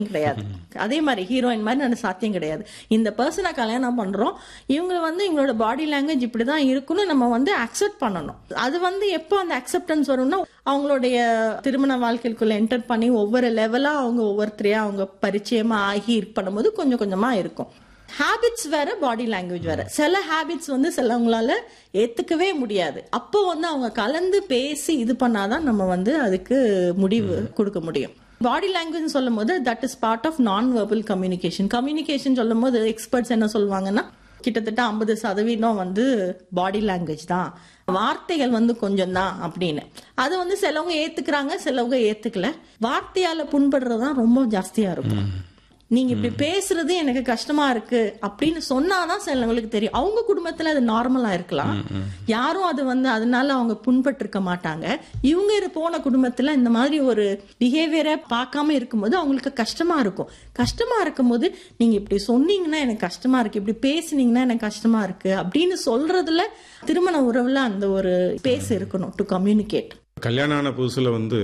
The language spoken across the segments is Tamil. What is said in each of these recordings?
கிடையாது அதே மாதிரி ஹீரோயின் மாதிரி நான் சாத்தியம் கிடையாது இந்த பர்சனை கல்யாணம் பண்றோம் இவங்க வந்து இவங்களோட பாடி லாங்குவேஜ் இப்படிதான் இருக்குன்னு நம்ம வந்து அக்செப்ட் பண்ணணும் அது வந்து எப்போ அந்த அக்செப்டன்ஸ் வரும்னா அவங்களுடைய திருமண வாழ்க்கைக்குள்ள என்டர் பண்ணி ஒவ்வொரு லெவலா அவங்க ஒவ்வொருத்தரையா அவங்க பரிச்சயமா ஆகி இது பண்ணும்போது கொஞ்சம் கொஞ்சமா இருக்கும் ஹேபிட்ஸ் வேற பாடி லாங்குவேஜ் வேற சில ஹேபிட்ஸ் வந்து சிலவங்களால ஏத்துக்கவே முடியாது அப்போ வந்து அவங்க கலந்து பேசி இது பண்ணாதான் நம்ம வந்து அதுக்கு முடிவு கொடுக்க முடியும் பாடி லாங்குவேஜ் சொல்லும் போது that is part of non verbal communication communication சொல்லும் போது எக்ஸ்பர்ட்ஸ் என்ன சொல்லுவாங்கன்னா கிட்டத்தட்ட ஐம்பது சதவீதம் வந்து பாடி லாங்குவேஜ் தான் வார்த்தைகள் வந்து கொஞ்சம் தான் அப்படின்னு அது வந்து சிலவங்க ஏத்துக்கிறாங்க சிலவங்க ஏத்துக்கல வார்த்தையால புண்படுறதுதான் ரொம்ப ஜாஸ்தியா இருக்கும் நீங்க இப்படி பேசுறது எனக்கு கஷ்டமா இருக்கு அப்படின்னு சொன்னாதான் சிலவங்களுக்கு தெரியும் அவங்க குடும்பத்துல அது நார்மலா இருக்கலாம் யாரும் அது வந்து அதனால அவங்க புண்பட்டு இருக்க மாட்டாங்க இவங்க இரு- போன குடும்பத்துல இந்த மாதிரி ஒரு பிஹேவியரை பார்க்காம இருக்கும்போது அவங்களுக்கு கஷ்டமா இருக்கும் கஷ்டமா இருக்கும்போது நீங்க இப்படி சொன்னீங்கன்னா எனக்கு கஷ்டமா இருக்கு இப்படி பேசுனீங்கன்னா எனக்கு கஷ்டமா இருக்கு அப்படின்னு சொல்றதுல திருமண உறவுல அந்த ஒரு பேஸ் இருக்கணும் டு கம்யூனிகேட் கல்யாணம் ஆன புதுசுல வந்து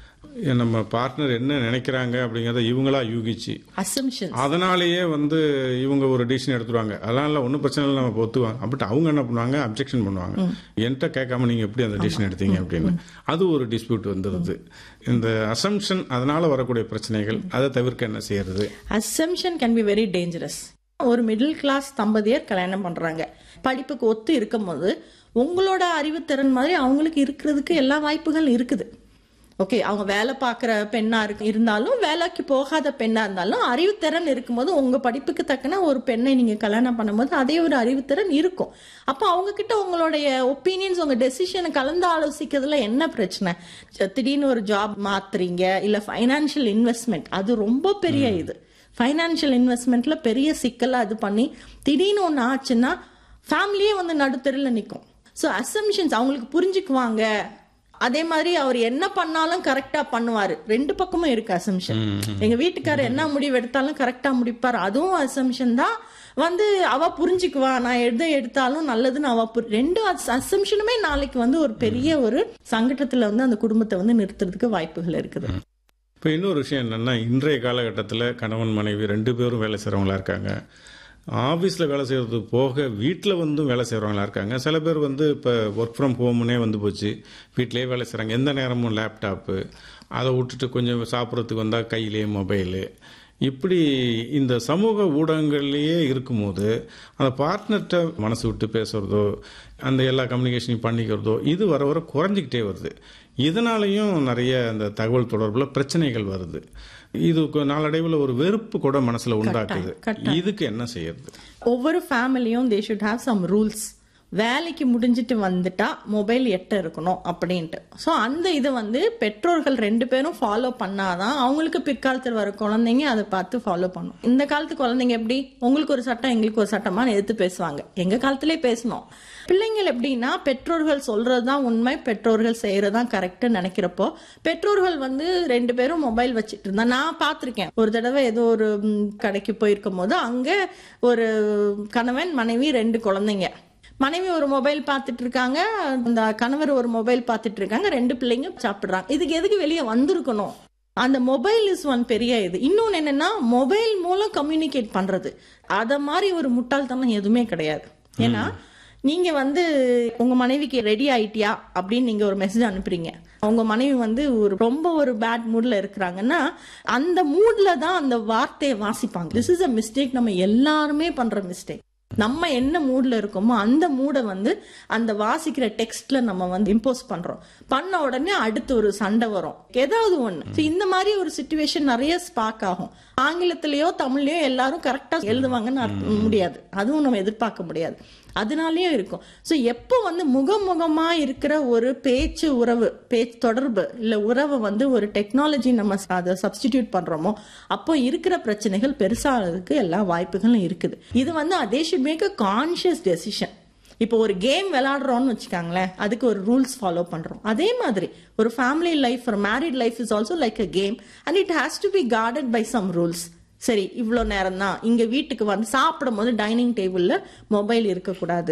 நம்ம பார்ட்னர் என்ன நினைக்கிறாங்க அப்படிங்கறத இவங்களா யூகிச்சு அசம்ஷன் அதனாலேயே வந்து இவங்க ஒரு டிசிஷன் எடுத்துருவாங்க அதெல்லாம் இல்லை ஒன்றும் பிரச்சனை இல்லை நம்ம ஒத்துவாங்க அப்படி அவங்க என்ன பண்ணுவாங்க அப்ஜெக்ஷன் பண்ணுவாங்க என்கிட்ட கேட்காம நீங்க எப்படி அந்த டிசிஷன் எடுத்தீங்க அப்படின்னு அது ஒரு டிஸ்பியூட் வந்துடுது இந்த அசம்ஷன் அதனால வரக்கூடிய பிரச்சனைகள் அதை தவிர்க்க என்ன செய்யறது assumption can be very dangerous ஒரு மிடில் கிளாஸ் தம்பதியர் கல்யாணம் பண்றாங்க படிப்புக்கு ஒத்து இருக்கும்போது உங்களோட அறிவுத்திறன் மாதிரி அவங்களுக்கு இருக்கிறதுக்கு எல்லா வாய்ப்புகள் இருக்குது ஓகே அவங்க வேலை பார்க்குற பெண்ணா இருக்கு இருந்தாலும் வேலைக்கு போகாத பெண்ணா இருந்தாலும் அறிவுத்திறன் இருக்கும்போது உங்க படிப்புக்கு தக்கன ஒரு பெண்ணை நீங்க கல்யாணம் பண்ணும்போது அதே ஒரு அறிவுத்திறன் இருக்கும் அப்போ அவங்க கிட்ட உங்களுடைய ஒப்பீனியன்ஸ் உங்க டெசிஷனை கலந்து ஆலோசிக்கிறதுல என்ன பிரச்சனை திடீர்னு ஒரு ஜாப் மாத்துறீங்க இல்ல ஃபைனான்சியல் இன்வெஸ்ட்மெண்ட் அது ரொம்ப பெரிய இது ஃபைனான்சியல் இன்வெஸ்ட்மெண்ட்ல பெரிய சிக்கலா இது பண்ணி திடீர்னு ஒன்று ஆச்சுன்னா ஃபேமிலியே வந்து நடுத்தெருவில் நிற்கும் ஸோ அசம்ஷன்ஸ் அவங்களுக்கு புரிஞ்சுக்குவாங்க அதே மாதிரி அவர் என்ன பண்ணாலும் கரெக்டா பண்ணுவாரு ரெண்டு பக்கமும் இருக்கு அசம்ஷன் எங்க வீட்டுக்காரர் என்ன முடிவு எடுத்தாலும் கரெக்டா முடிப்பார் அதுவும் அசம்ஷன் தான் வந்து அவ புரிஞ்சுக்குவா நான் எதை எடுத்தாலும் நல்லதுன்னு அவ புரி- ரெண்டு அசம்ஷனுமே நாளைக்கு வந்து ஒரு பெரிய ஒரு சங்கடத்துல வந்து அந்த குடும்பத்தை வந்து நிறுத்துறதுக்கு வாய்ப்புகள் இருக்குது இப்போ இன்னொரு விஷயம் என்னன்னா இன்றைய காலகட்டத்தில் கணவன் மனைவி ரெண்டு பேரும் வேலை செய்கிறவங்களா இருக்காங்க ஆஃபீஸில் வேலை செய்கிறது போக வீட்டில் வந்து வேலை செய்கிறவங்களா இருக்காங்க சில பேர் வந்து இப்போ ஒர்க் ஃப்ரம் ஹோம்னே வந்து போச்சு வீட்டிலேயே வேலை செய்கிறாங்க எந்த நேரமும் லேப்டாப்பு அதை விட்டுட்டு கொஞ்சம் சாப்பிட்றதுக்கு வந்தால் கையிலேயே மொபைலு இப்படி இந்த சமூக ஊடகங்கள்லேயே இருக்கும்போது அந்த பார்ட்னர்கிட்ட மனசு விட்டு பேசுகிறதோ அந்த எல்லா கம்யூனிகேஷனையும் பண்ணிக்கிறதோ இது வர வர குறைஞ்சிக்கிட்டே வருது இதனாலையும் நிறைய அந்த தகவல் தொடர்பில் பிரச்சனைகள் வருது இது கொ- நாளடைவில் ஒரு வெறுப்பு கூட மனசுல உண்டாக்குது இதுக்கு என்ன செய்யறது ஒவ்வொரு ஃபேமிலியும் they should have some rules வேலைக்கு முடிஞ்சிட்டு வந்துட்டா மொபைல் எட்ட இருக்கணும் அப்படின்ட்டு ஸோ அந்த இது வந்து பெற்றோர்கள் ரெண்டு பேரும் ஃபாலோ பண்ணாதான் அவங்களுக்கு பிற்காலத்தில் வர குழந்தைங்க அதை பார்த்து ஃபாலோ பண்ணும் இந்த காலத்து குழந்தைங்க எப்படி உங்களுக்கு ஒரு சட்டம் எங்களுக்கு ஒரு சட்டமா எதிர்த்து பேசுவாங்க எங்க காலத்திலே பேசணும் பிள்ளைங்கள் எப்படின்னா பெற்றோர்கள் சொல்றதுதான் உண்மை பெற்றோர்கள் செய்யறதுதான் கரெக்ட் நினைக்கிறப்போ பெற்றோர்கள் வந்து ரெண்டு பேரும் மொபைல் வச்சுட்டு இருந்தா நான் பார்த்திருக்கேன் ஒரு தடவை ஏதோ ஒரு ம், கடைக்கு போயிருக்கும் போது அங்க ஒரு கணவன் மனைவி ரெண்டு குழந்தைங்க மனைவி ஒரு மொபைல் பார்த்துட்டு இருக்காங்க அந்த கணவர் ஒரு மொபைல் பார்த்துட்டு இருக்காங்க ரெண்டு பிள்ளைங்க சாப்பிடுறாங்க இதுக்கு எதுக்கு வெளியே வந்திருக்கணும் அந்த மொபைல் இஸ் ஒன் பெரிய இது இன்னொன்னு என்னன்னா மொபைல் மூலம் கம்யூனிகேட் பண்றது அத மாதிரி ஒரு முட்டாள்தனம் எதுவுமே கிடையாது ஏன்னா நீங்க வந்து உங்க மனைவிக்கு ரெடி ஆயிட்டியா அப்படின்னு நீங்க ஒரு மெசேஜ் அனுப்புறீங்க உங்க மனைவி வந்து ஒரு ரொம்ப ஒரு பேட் மூட்ல இருக்கிறாங்கன்னா அந்த மூட்ல தான் அந்த வார்த்தையை வாசிப்பாங்க திஸ் இஸ் அ மிஸ்டேக் நம்ம எல்லாருமே பண்ற மிஸ்டேக் நம்ம என்ன மூட்ல இருக்கோமோ அந்த மூடை வந்து அந்த வாசிக்கிற டெக்ஸ்ட்ல நம்ம வந்து இம்போஸ் பண்றோம் பண்ண உடனே அடுத்து ஒரு சண்டை வரும் ஏதாவது ஒண்ணு So, இந்த மாதிரி ஒரு சுச்சுவேஷன் நிறைய ஸ்பாக் ஆகும் ஆங்கிலத்திலயோ தமிழ்லயோ எல்லாரும் கரெக்டா எழுதுவாங்கன்னு அர்த்தம் முடியாது அதுவும் நம்ம எதிர்பார்க்க முடியாது அதனாலயும் இருக்கும் ஸோ எப்போ வந்து முகமுகமா இருக்கிற ஒரு பேச்சு உறவு பேச்சு தொடர்பு இல்ல உறவை வந்து ஒரு டெக்னாலஜி நம்ம ச- அதை சப்ஸ்டிடியூட் பண்றோமோ அப்போ இருக்கிற பிரச்சனைகள் பெருசாகிறதுக்கு எல்லா வாய்ப்புகளும் இருக்குது இது வந்து அதே should make a conscious decision இப்போ ஒரு கேம் விளையாடுறோம்னு வச்சுக்காங்களேன் அதுக்கு ஒரு ரூல்ஸ் ஃபாலோ பண்றோம் அதே மாதிரி ஒரு ஃபேமிலி லைஃப் ஒரு married life is also like a game and it has to be guarded by some rules சரி இவ்வளோ நேரம் தான் இங்க வீட்டுக்கு வந்து சாப்பிடும் போது டைனிங் டேபிள்ல மொபைல் இருக்கக்கூடாது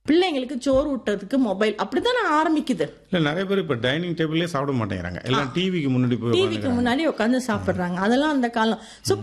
பிள்ளைங்களுக்கு சோறு ஊட்டுறதுக்கு மொபைல் அப்படித்தானே ஆரம்பிக்குது இல்லை நிறைய பேர் இப்போ டைனிங் டேபிள்லேயே சாப்பிட மாட்டேங்கிறாங்க எல்லாம் டிவிக்கு முன்னாடி போய் டிவிக்கு முன்னாடி உட்காந்து சாப்பிடுறாங்க அதெல்லாம் அந்த காலம் சோ